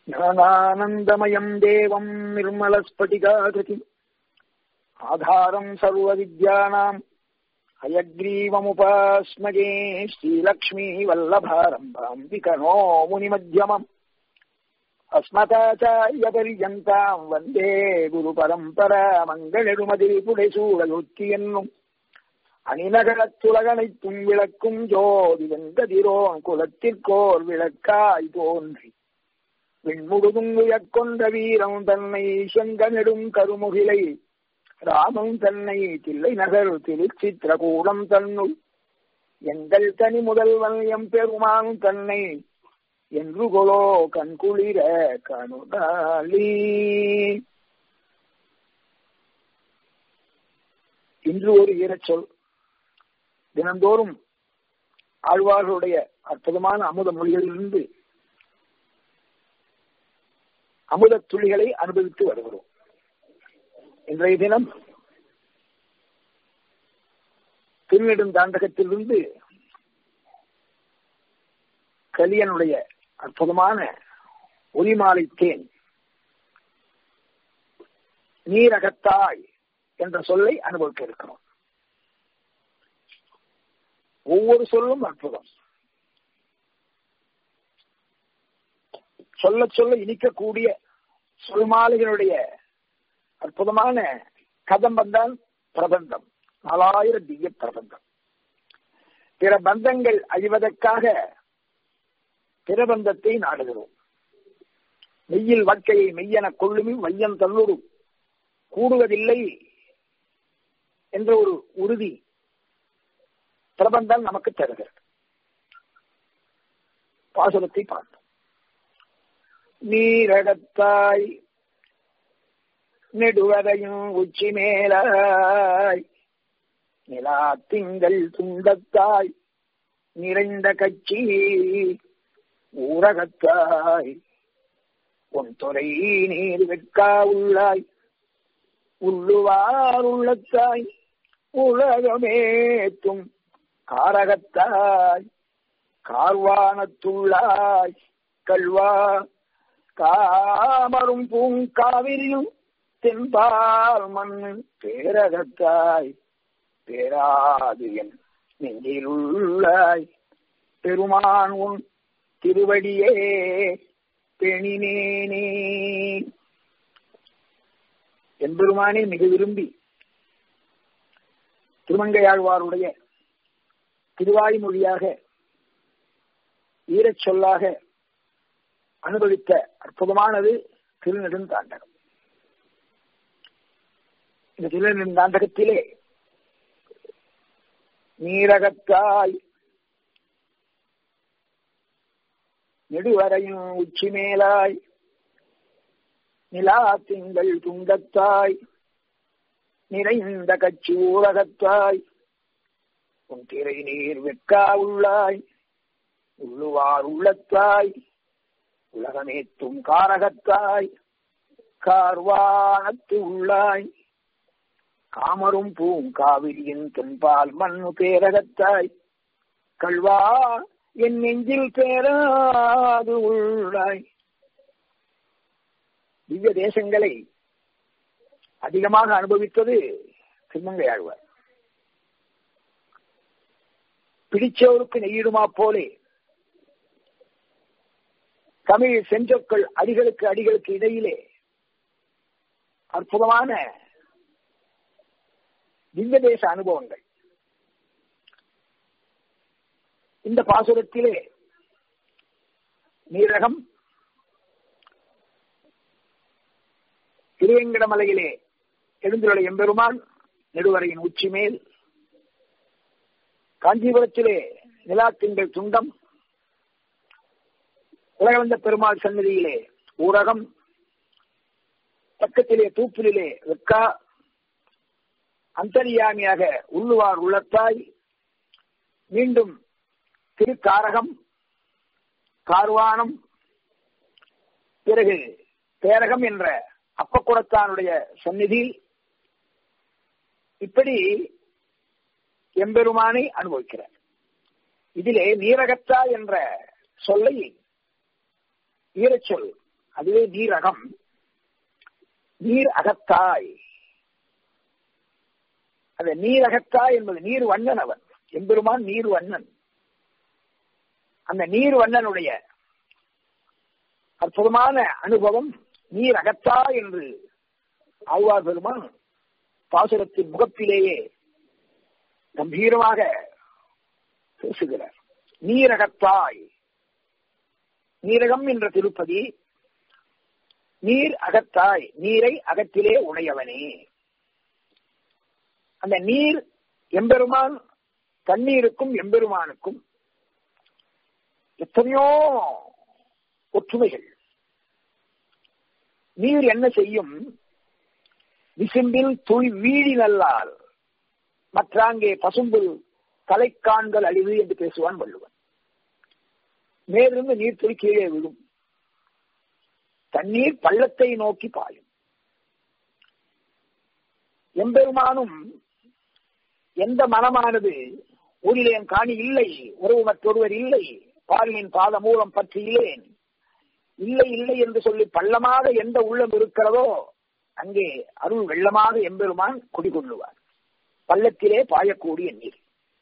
ஞானானந்தமயம் தேவம் நிர்மலஸ்பட்டிகாகிருதிம் ஆதாரம் சர்வவித்யானாம் ஹயக்ரீவமுபாஸ்மகே ஸ்ரீலக்ஷ்மீ வல்லபாரம்பாம் விகனோ முனிமத்தியமம் அஸ்மதாச்சாரியபரியந்தாம் வந்தே குரு பரம்பரா மங்களெடுமதில் புடைசூழலொத்தி என்னும் அணிநகரத்துலகனைத்தும் விளக்கும் ஜோதி வெங்கதிரோன் குலத்திற்கோர் விளக்காய் தோன்றி விண்முழுதும் உயர்கொண்ட வீரம் தன்னை செங்கனெடும் கருமுகிலை ராமன் தன்னை தில்லை நகர் திருச்சித்திரகூடம் தன்னுள் எங்கள் தனி முதல்வன் எம் பெருமான் தன்னை என்று கொலோ கண்குளிர கணுதாலி இன்று ஒரு ஈரச்சொல் தினந்தோறும் ஆழ்வார்களுடைய அற்புதமான அமுத மொழிகளிலிருந்து அமுத துளிகளை அனுபவித்து வருகிறோம் இன்றைய தினம் திருநெடுந்தாண்டகத்திலிருந்து கலியனுடைய அற்புதமான ஒலிமாலை தேன் நீரகத்தாய் என்ற சொல்லை அனுபவிக்க இருக்கிறோம் ஒவ்வொரு சொல்லும் அற்புதம் சொல்ல சொல்ல இனிக்கக்கூடிய சொல்மாலைகளுடைய அற்புதமான கதம்பம் தான் பிரபந்தம் நாலாயிரம் திவ்ய பிரபந்தம் பிற பந்தங்கள் அழிவதற்காக பிரபந்தத்தை நாடுகிறோம் மெய்யில் வாழ்க்கையை மெய்யென கொள்ளுமி வையம் தள்ளுடு கூடுவதில்லை என்ற ஒரு உறுதி பிரபந்தம் நமக்கு தருகிறது பாசுரத்தை பார்த்தோம் நீரகத்தாய் நெடுவரையும் உச்சி மேலாய் நிலா திங்கள் துண்டத்தாய் நிறைந்த கட்சி ஊரகத்தாய் உன் துறை நீர் வெட்கா உள்ளாய் உள்ளுவார் உள்ளத்தாய் உலகமேத்தும் காரகத்தாய் கார்வானத்துள்ளாய் கல்வா காமரும் பூங்காவிரியும் தென்பால் மண் பேரகத்தாய் பேராது என் நெஞ்சிலுள்ளாய் பெருமான் உன் திருவடியே பெணினேனே எம்பெருமானே மிக விரும்பி திருமங்கையாழ்வாருடைய திருவாய்மொழியாக ஈரச் சொல்லாக அனுபவித்த அற்புதமானது திருநெடுந்தாண்டகம் இந்த திருநெடுந்தாண்டகத்திலே நீரகத்தாய் நெடுவரையும் உச்சி மேலாய் நிலா திங்கள் துண்டத்தாய் நிறைந்த கட்சி ஊரகத்தாய் உன் திரை நீர் வெக்கா உள்ளாய் உள்ளுவார் உள்ளத்தாய் உலகமேத்தும் காரகத்தாய் கார்வானத்து உள்ளாய் காமரும் பூங்காவிரியின் தென்பால் மண்ணு பேரகத்தாய் கல்வா என் நெஞ்சில் பேராது உள்ளாய் திவ்ய தேசங்களை அதிகமாக அனுபவித்தது திருமங்கை ஆழ்வார் பிடிச்சோருக்கு நெய்யிடுமா போலே தமிழ் செஞ்சொற்கள் அடிகளுக்கு அடிகளுக்கு இடையிலே அற்புதமான திவ்ய தேச அனுபவங்கள் இந்த பாசுரத்திலே நீரகம் திருவேங்கடமலையிலே எழுந்துள்ள எம்பெருமான் நெடுவரையின் உச்சி மேல் காஞ்சிபுரத்திலே நிலாத்திங்கள் துண்டம் உலகளந்த பெருமாள் சன்னதியிலே ஊரகம் பக்கத்திலே தூப்பிலே வெக்கா அந்தரியாமியாக உள்ளுவார் உள்ளத்தாய் மீண்டும் திருக்காரகம் கார்வானம் பிறகு பேரகம் என்ற அப்பக்குடத்தானுடைய சந்நிதி இப்படி எம்பெருமானை அனுபவிக்கிறார் இதிலே நீரகத்தா என்ற சொல்லை ஈரச்சொல் அதுவே நீரகம் நீர் அகத்தாய் அந்த நீர் அகத்தாய் என்பது நீர் வண்ணன் அவன் எம்பெருமான் நீர் வண்ணன் அந்த நீர் வண்ணனுடைய அற்புதமான அனுபவம் நீர் அகத்தா என்று ஆழ்வார் பெருமான் பாசுரத்தின் முகத்திலேயே கம்பீரமாக பேசுகிறார் நீரகத்தாய் நீரகம் என்ற திருப்பதி நீர் அகத்தாய் நீரை அகத்திலே உடையவனே அந்த நீர் எம்பெருமான் தண்ணீருக்கும் எம்பெருமானுக்கும் எத்தனையோ ஒற்றுமைகள் நீர் என்ன செய்யும் விசும்பில் துள் வீழி நல்லால் மற்றாங்கே பசும்புல் தலைக்கான்கள் அழிவு என்று பேசுவான் வள்ளுவன் மேலிருந்து நீர் துளி கீழே விழும் தண்ணீர் பள்ளத்தை நோக்கி பாயும் எம்பெருமானும் எந்த மனமானது ஊரிலேன் காணி இல்லை உறவு மற்றொருவர் இல்லை பாலியின் பாத மூலம் பற்றியிலேன் இல்லை இல்லை என்று சொல்லி பள்ளமாக எந்த உள்ளம் இருக்கிறதோ அங்கே அருள் வெள்ளமாக எம்பெருமான் குடிகொள்ளுவார் பள்ளத்திலே பாயக்கூடிய நீர்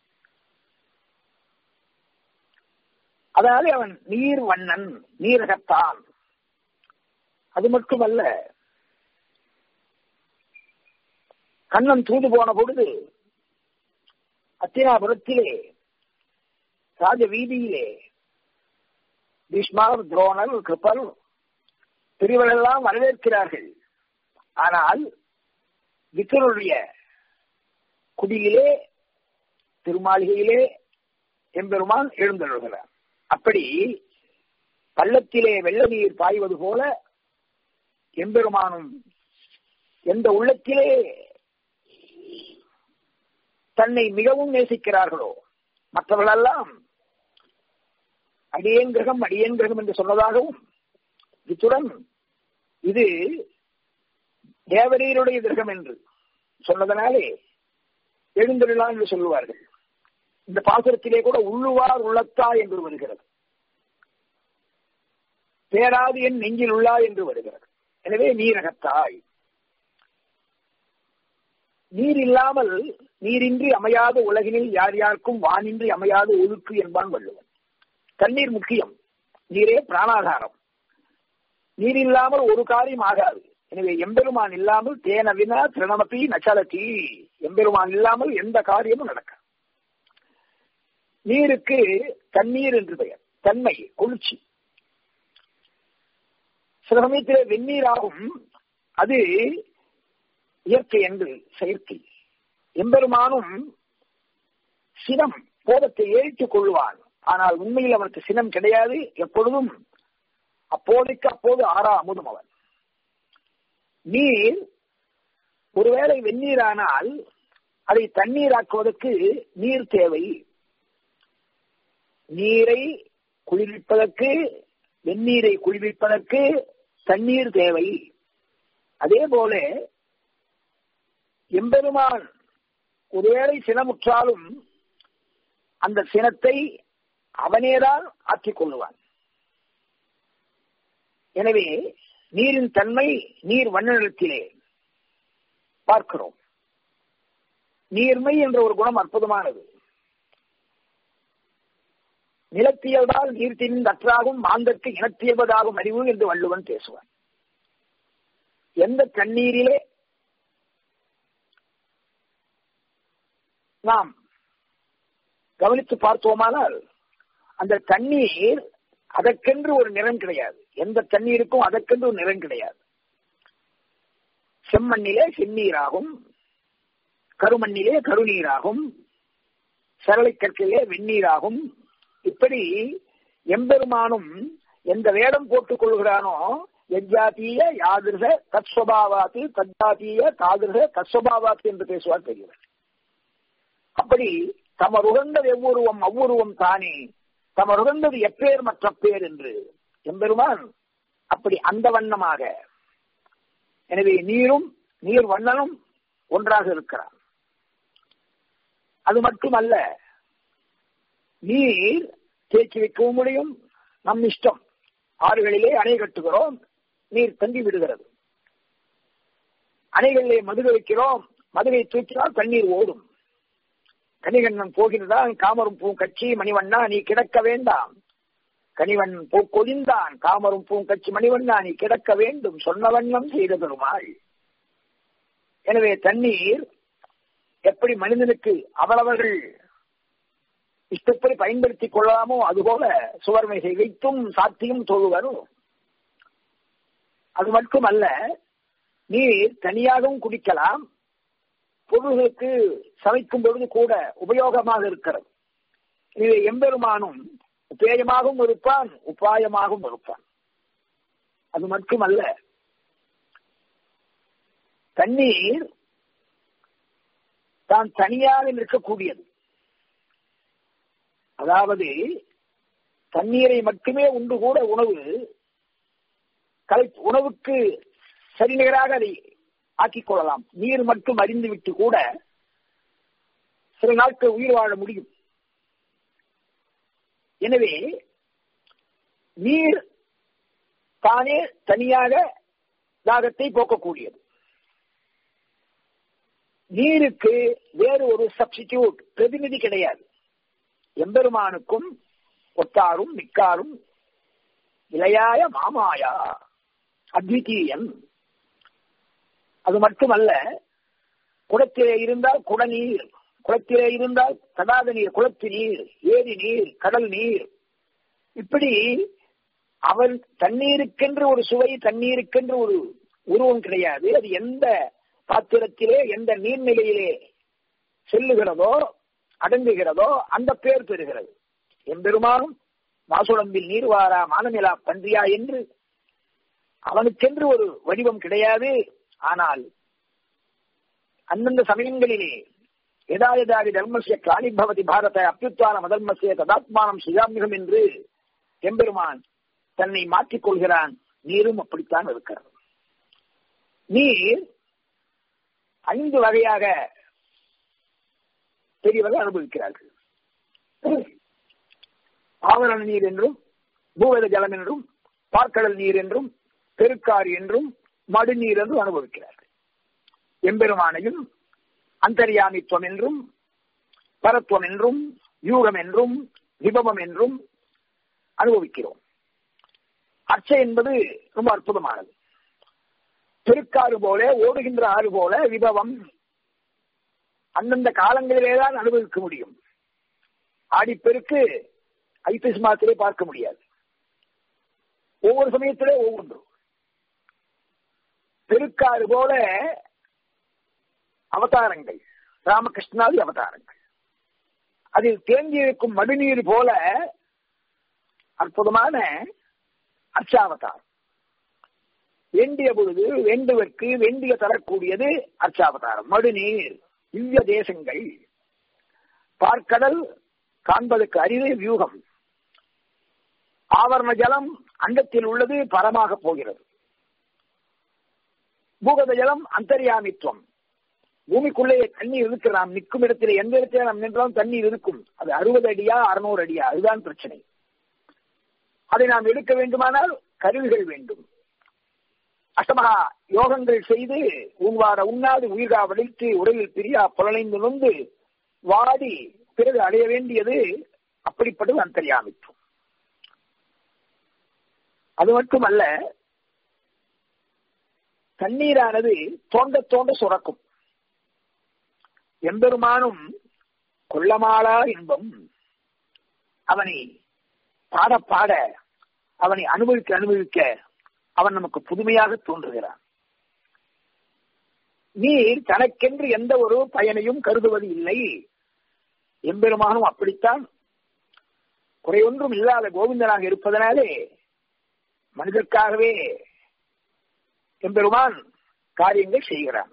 அதாவது அவன் நீர் வண்ணன் நீரகத்தான் அது மட்டுமல்ல கண்ணன் தூது போன பொழுது அத்தினாபுரத்திலே ராஜ வீதியிலே பீஷ்மர் துரோணர் கிருப்பர் பிரிவரெல்லாம் வரவேற்கிறார்கள் ஆனால் விக்கருடைய குடியிலே திருமாளிகையிலே எம்பெருமான் எழுந்தருள்கிறார் அப்படி பள்ளத்திலே வெள்ள நீர் பாய்வது போல எம்பெருமானும் எந்த உள்ளத்திலே தன்னை மிகவும் நேசிக்கிறார்களோ மற்றவர்களெல்லாம் அடியேன் கிரகம் அடியேன் கிரகம் என்று சொன்னதாகவும் இத்துடன் இது தேவரீருடைய கிரகம் என்று சொன்னதனாலே எழுந்தருளா என்று சொல்லுவார்கள் இந்த பாசுரத்திலே கூட உள்ளுவார் உள்ளத்தா என்று வருகிறது பேராது என் நெஞ்சில் உள்ளா என்று வருகிறது எனவே நீரகத்தாய் நீர் இல்லாமல் நீரின்றி அமையாத உலகினில் யார் யாருக்கும் வானின்றி அமையாத ஒழுக்கு என்பான் வள்ளுவன் தண்ணீர் முக்கியம் நீரே பிராணாதாரம் நீர் இல்லாமல் ஒரு காரியம் ஆகாது எனவே எம்பெருமான் இல்லாமல் தேன வினா திரணமதி நச்சலத்தி எம்பெருமான் இல்லாமல் எந்த காரியமும் நடக்க நீருக்கு தண்ணீர் என்று பெயர் தன்மை குளிர்ச்சி சில சமயத்திலே வெந்நீராகும் அது இயற்கை என்று செயற்கை எம்பெருமானும் சினம் கோபத்தை ஏறிட்டுக் கொள்வான் ஆனால் உண்மையில் அவனுக்கு சினம் கிடையாது எப்பொழுதும் அப்போதைக்கு அப்போது ஆறா அமுதும் அவன் நீர் ஒருவேளை வெந்நீரானால் அதை தண்ணீராக்குவதற்கு நீர் தேவை நீரை குளிர்விப்பதற்கு வெந்நீரை குளிர்விப்பதற்கு தண்ணீர் தேவை அதே போல எம்பெருமான் ஒருவேளை சினமுற்றாலும் அந்த சினத்தை அவனேதான் ஆற்றிக் கொள்ளுவான் எனவே நீரின் தன்மை நீர் வண்ணநிலத்திலே பார்க்கிறோம் நீர்மை என்ற ஒரு குணம் அற்புதமானது நிலத்தியல்தால் நீர் திணிந்தற்றாகும் மாந்தற்கு இனத்தியல்வதாகும் அறிவு என்று வள்ளுவன் பேசுவான் எந்த தண்ணீரிலே நாம் கவனித்து பார்த்தோமானால் அந்த தண்ணீர் அதற்கென்று ஒரு நிறம் கிடையாது எந்த தண்ணீருக்கும் அதற்கென்று ஒரு நிறம் கிடையாது செம்மண்ணிலே செந்நீராகும் கருமண்ணிலே கருநீராகும் சரளை கற்கிலே வெந்நீராகும் இப்படி எம்பெருமானும் எந்த வேடம் போட்டுக் கொள்கிறானோ எஜாத்தீய யாதிருக தத்ஸ்வபாவாத்து தஜாத்தீய தாதிருக தத்ஸ்வபாவாத்து என்று பேசுவார் பெரியவர் அப்படி தமருகந்தது எவ்வுருவம் அவ்வுருவம் தானே தமருகந்தது எப்பேர் மற்ற பேர் என்று எம்பெருமான் அப்படி அந்த வண்ணமாக எனவே நீரும் நீர் வண்ணனும் ஒன்றாக இருக்கிறார் அது மட்டுமல்ல நீர் தேக்கி வைக்கவும் முடியும் நம் இஷ்டம் ஆறுகளிலே அணை கட்டுகிறோம் நீர் தங்கி விடுகிறது அணைகளிலே மதுரை வைக்கிறோம் மதுரை தூக்கினால் தண்ணீர் ஓடும் கனிகண்ணன் போகின்றான் காமரும் பூங்கட்சி மணிவண்ணா நீ கிடக்க வேண்டாம் கனிவன் பூக்கொழிந்தான் காமரும் பூங்கட்சி மணிவண்ணா நீ கிடக்க வேண்டும் சொன்ன வண்ணம் செய்த பெருமாள் எனவே தண்ணீர் எப்படி மனிதனுக்கு அவரவர்கள் இஷ்டப்படி பயன்படுத்திக் கொள்ளலாமோ அதுபோல சுவர்மைகை வைத்தும் சாத்தியும் தொழுவர் அது மட்டுமல்ல நீர் தனியாகவும் குடிக்கலாம் பொருள்களுக்கு சமைக்கும் பொழுது கூட உபயோகமாக இருக்கிறது இது எம்பெருமானும் உபேயமாகவும் இருப்பான் உபாயமாகவும் இருப்பான் அது மட்டுமல்ல தண்ணீர் தான் தனியாக நிற்கக்கூடியது அதாவது தண்ணீரை மட்டுமே உண்டு கூட உணவு கலை உணவுக்கு சரிநிகராக அதை ஆக்கிக் கொள்ளலாம் நீர் மட்டும் அறிந்து விட்டு கூட சில நாட்கள் உயிர் வாழ முடியும் எனவே நீர் தானே தனியாக தாகத்தை போக்கக்கூடியது நீருக்கு வேறு ஒரு சப்ஸ்டிடியூட் பிரதிநிதி கிடையாது எம்பெருமானுக்கும் ஒத்தாரும் மிக்காரும் இளையாய மாமாயா அத்விதீயன் அது மட்டுமல்ல குளத்திலே இருந்தால் குடநீர் குளத்திலே இருந்தால் தடாத நீர் குளத்து நீர் ஏரி நீர் கடல் நீர் இப்படி அவன் தண்ணீருக்கென்று ஒரு சுவை தண்ணீருக்கென்று ஒரு உருவம் கிடையாது அது எந்த பாத்திரத்திலே எந்த நீர்நிலையிலே செல்லுகிறதோ அடங்குகிறதோ அந்த பேர் பெறுகிறது எம்பெருமானும் மாசுளம்பில் நீர்வாரா மானமிலா பன்றியா என்று அவனுக்கென்று ஒரு வடிவம் கிடையாது ஆனால் அந்தந்த சமயங்களிலே எதா எதாதி தர்மசிய காணிபவதி பாரத அப்பியுத்தான மதர்மசிய ததாத்மானம் சுயாமிகம் என்று எம்பெருமான் தன்னை மாற்றிக் கொள்கிறான் நீரும் அப்படித்தான் இருக்கிறது நீர் ஐந்து வகையாக பெரியவர்கள் அனுபவிக்கிறார்கள் ஆவரண நீர் என்றும் பூவத ஜலம் என்றும் பார்க்கடல் நீர் என்றும் பெருக்காறு என்றும் மடுநீர் என்றும் அனுபவிக்கிறார்கள் எம்பெருமானையும் அந்தரியாமித்துவம் என்றும் பரத்துவம் என்றும் யூகம் என்றும் விபவம் என்றும் அனுபவிக்கிறோம் அச்சை என்பது ரொம்ப அற்புதமானது பெருக்காறு போல ஓடுகின்ற ஆறு போல விபவம் அந்தந்த காலங்களிலேதான் அனுபவிக்க முடியும் ஆடிப்பெருக்கு ஐபிஎஸ் மாத்திரை பார்க்க முடியாது ஒவ்வொரு சமயத்திலே ஒவ்வொன்று பெருக்காறு போல அவதாரங்கள் ராமகிருஷ்ணாதி அவதாரங்கள் அதில் தேங்கியிருக்கும் மடுநீர் போல அற்புதமான அர்ச்சாவதாரம் வேண்டிய பொழுது வேண்டுவதற்கு வேண்டிய தரக்கூடியது அர்ச்சாவதாரம் மடுநீர் திவ்ய தேசங்கள் பார்க்கடல் காண்பதற்கு அறிவு வியூகம் ஆவரண ஜலம் அண்டத்தில் உள்ளது பரமாக போகிறது பூகத ஜலம் அந்தரியாமித்துவம் பூமிக்குள்ளே தண்ணீர் இருக்கு நாம் நிற்கும் இடத்துல எந்த இடத்துல நாம் நின்றாலும் தண்ணீர் இருக்கும் அது அறுபது அடியா அறுநூறு அடியா அதுதான் பிரச்சனை அதை நாம் எடுக்க வேண்டுமானால் கருவிகள் வேண்டும் அஷ்டமகா யோகங்கள் செய்து உன்வாட உண்ணாது உயிர்கா வலித்து உடலில் பிரியா புலனைந்து நொந்து வாடி பிறகு அடைய வேண்டியது அப்படிப்பட்டது அந்தரியாமித்துவம் அது மட்டுமல்ல தண்ணீரானது தோண்ட தோண்ட சுரக்கும் எம்பெருமானும் கொள்ளமாளா இன்பம் அவனை பாட பாட அவனை அனுபவிக்க அனுபவிக்க அவன் நமக்கு புதுமையாக தோன்றுகிறான் நீர் தனக்கென்று எந்த ஒரு பயனையும் கருதுவது இல்லை எம்பெருமானும் அப்படித்தான் குறையொன்றும் இல்லாத கோவிந்தனாக இருப்பதனாலே மனிதர்க்காகவே எம்பெருமான் காரியங்கள் செய்கிறான்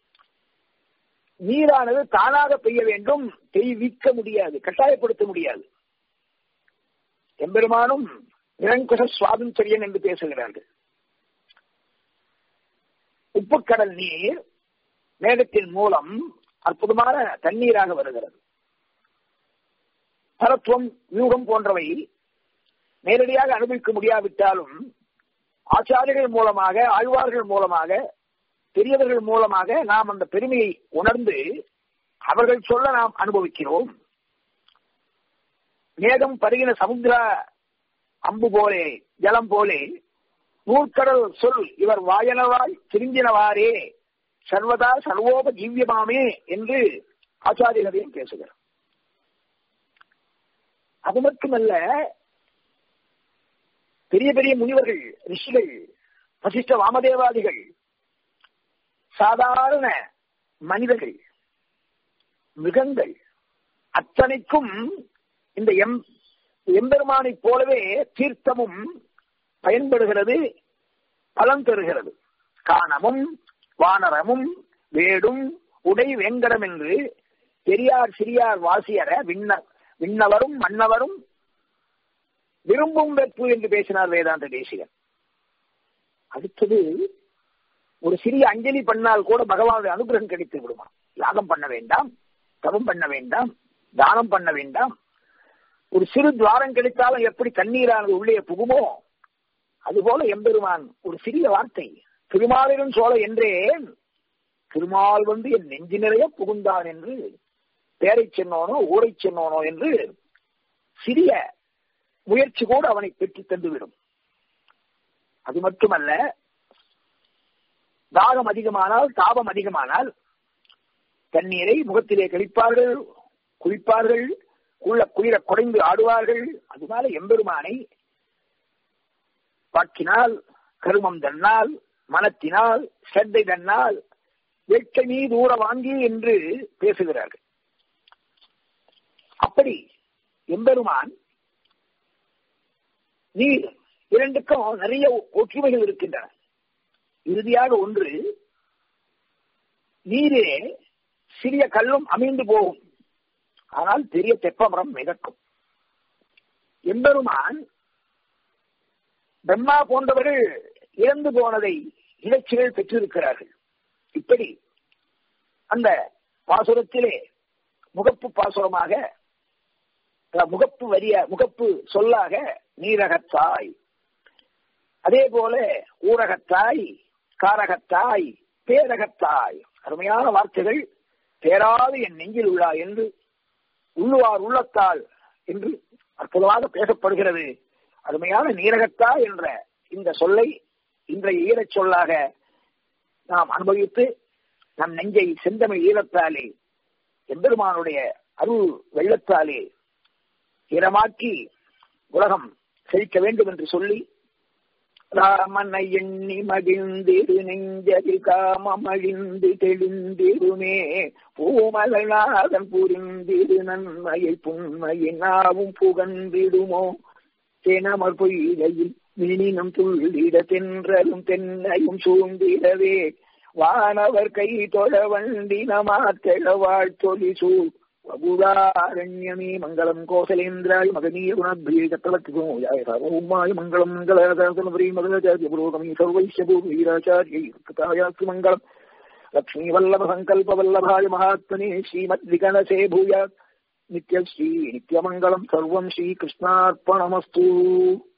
நீரானது தானாக பெய்ய வேண்டும் பெய்விக்க முடியாது கட்டாயப்படுத்த முடியாது எம்பெருமானும் நிரங்குச சுவாதந்திரியன் என்று பேசுகிறார்கள் உப்புக்கடல் நீர் மேகத்தின் மூலம் அற்புதமான தண்ணீராக வருகிறது பரத்துவம் வியூகம் போன்றவை நேரடியாக அனுபவிக்க முடியாவிட்டாலும் ஆச்சாரியர்கள் மூலமாக ஆழ்வார்கள் மூலமாக பெரியவர்கள் மூலமாக நாம் அந்த பெருமையை உணர்ந்து அவர்கள் சொல்ல நாம் அனுபவிக்கிறோம் மேகம் பருகின சமுத்திர அம்பு போலே ஜலம் போலே நூற்கடல் சொல் இவர் வாயனவாய் திரும்பினவாரே சர்வதா சர்வோப ஜீவியமாமே என்று ஆச்சாரியர்களையும் பேசுகிறார் அது மட்டுமல்ல பெரிய பெரிய முனிவர்கள் ரிஷிகள் வசிஷ்ட வாமதேவாதிகள் சாதாரண மனிதர்கள் மிருகங்கள் அத்தனைக்கும் இந்த எம் எம்பெருமானைப் போலவே தீர்த்தமும் பயன்படுகிறது பலன் தருகிறது காணமும் வானரமும் வேடும் உடை வெங்கடம் என்று பெரியார் சிறியார் வாசியர விண்ண விண்ணவரும் மன்னவரும் விரும்பும் வெப்பு என்று பேசினார் வேதாந்த தேசிகன் அடுத்தது ஒரு சிறிய அஞ்சலி பண்ணால் கூட பகவானுடைய அனுகிரகம் கிடைத்து விடுமா யாகம் பண்ண வேண்டாம் தவம் பண்ண வேண்டாம் தானம் பண்ண வேண்டாம் ஒரு சிறு துவாரம் கிடைத்தாலும் எப்படி தண்ணீரானது உள்ளே புகுமோ அதுபோல எம்பெருமான் ஒரு சிறிய வார்த்தை திருமாலிலும் சோழ என்றேன் திருமால் வந்து என் நெஞ்சு நிறைய புகுந்தான் என்று பேரை சென்னோனோ ஊரை சென்னோனோ என்று சிறிய முயற்சி கூட அவனை பெற்று தந்துவிடும் அது மட்டுமல்ல தாகம் அதிகமானால் தாபம் அதிகமானால் தண்ணீரை முகத்திலே கழிப்பார்கள் குளிப்பார்கள் குள்ள குளிர குறைந்து ஆடுவார்கள் அதனால எம்பெருமானை பாக்கினால் கருமம் தன்னால் மனத்தினால் ஸ்ரத்தை தன்னால் வெட்க நீ தூர வாங்கி என்று பேசுகிறார்கள் அப்படி எம்பெருமான் நீர் இரண்டுக்கும் நிறைய ஒற்றுமைகள் இருக்கின்றன இறுதியாக ஒன்று நீரே சிறிய கல்லும் அமைந்து போகும் ஆனால் பெரிய தெப்பமரம் மிதக்கும் எம்பெருமான் பிரம்மா போன்றவர்கள் இறந்து போனதை இலச்சிகள் பெற்றிருக்கிறார்கள் இப்படி அந்த பாசுரத்திலே முகப்பு பாசுரமாக முகப்பு வரிய முகப்பு சொல்லாக நீரகத்தாய் அதே போல ஊரகத்தாய் காரகத்தாய் பேரகத்தாய் அருமையான வார்த்தைகள் பேராது என் நெஞ்சில் உள்ளா என்று உள்ளுவார் உள்ளத்தால் என்று அற்புதமாக பேசப்படுகிறது அருமையான நீரகத்தா என்ற இந்த சொல்லை இன்றைய ஈரச் சொல்லாக நாம் அனுபவித்து நம் நெஞ்சை செந்தமிழ் ஈரத்தாலே எம்பெருமானுடைய அருள் வெள்ளத்தாலே ஈரமாக்கி உலகம் செழிக்க வேண்டும் என்று சொல்லி ராமனை எண்ணி மகிழ்ந்திரு நெஞ்சதில் காமமழிந்து தெளிந்திருமே பூமலநாதன் புரிந்திரு நன்மையை புண்மையை நாவும் புகழ்ந்திடுமோ தெனமர் பொய்கையில் மினினும் துள்ளிட தென்றலும் தென்னையும் சூழ்ந்திடவே வானவர் கை தொழ வண்டினமாத்தெழ வாழ்த்தொலி சூழ் வகுதாரண்யமே மங்களம் கோசலேந்திராய் மகனீய குணபிரிய சக்கரவர்த்திகோயாய சர்வமாய மங்களம் மங்களாதாசனபுரி மகளாச்சாரிய புரோகமி சர்வைஷ்ய பூர்வீராச்சாரியை கிருதாயாஸ்து மங்களம் லக்ஷ்மீ வல்லப சங்கல்ப வல்லபாய மகாத்மனே ஸ்ரீமத் விகணசே பூயாத் நித்யஸ்ரீ நித்யமங்கலம் சர்வம் ஸ்ரீ கிருஷ்ணார்ப்பணமஸ்து